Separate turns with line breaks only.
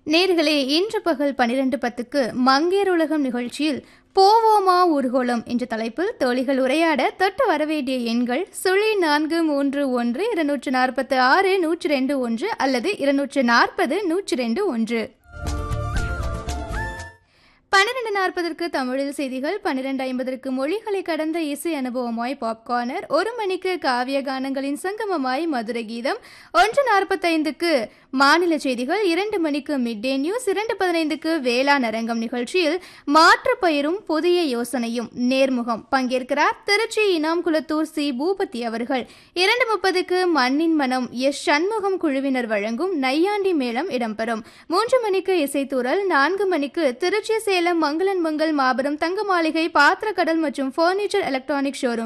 நேர்களே இன்று பகல் பனிரெண்டு பத்துக்கு மங்கேர் உலகம் நிகழ்ச்சியில் போவோமா ஊர்கோலம் என்ற தலைப்பில் தோழிகள் உரையாட தொட்டு வரவேண்டிய எண்கள் சுழி நான்கு மூன்று ஒன்று இருநூற்று நாற்பத்து ஆறு நூற்றி ரெண்டு ஒன்று அல்லது இருநூற்று நாற்பது நூற்றி ரெண்டு ஒன்று பன்னிரண்டு நாற்பதற்கு தமிழில் செய்திகள் பன்னிரண்டு ஐம்பதற்கு மொழிகளை கடந்த இசை அனுபவமாய் பாப்கார்னர் ஒரு மணிக்கு காவிய கானங்களின் சங்கமமாய் மதுரை கீதம் ஒன்று நாற்பத்தைந்துக்கு மாநில செய்திகள் இரண்டு மணிக்கு மிட் டே நியூஸ் இரண்டு பதினைந்துக்கு வேளாண் அரங்கம் நிகழ்ச்சியில் மாற்று பயிரும் புதிய யோசனையும் நேர்முகம் பங்கேற்கிறார் திருச்சி இனாம் குளத்தூர் சி பூபதி அவர்கள் இரண்டு முப்பதுக்கு மண்ணின் மனம் எஸ் சண்முகம் குழுவினர் வழங்கும் நையாண்டி மேளம் இடம்பெறும் மூன்று மணிக்கு இசைத்தூரல் நான்கு மணிக்கு திருச்சி சேலம் மங்களன் மங்கல் மாபெரும் தங்க மாளிகை பாத்திரக்கடல் மற்றும் பர்னிச்சர் எலக்ட்ரானிக் ஷோரூம்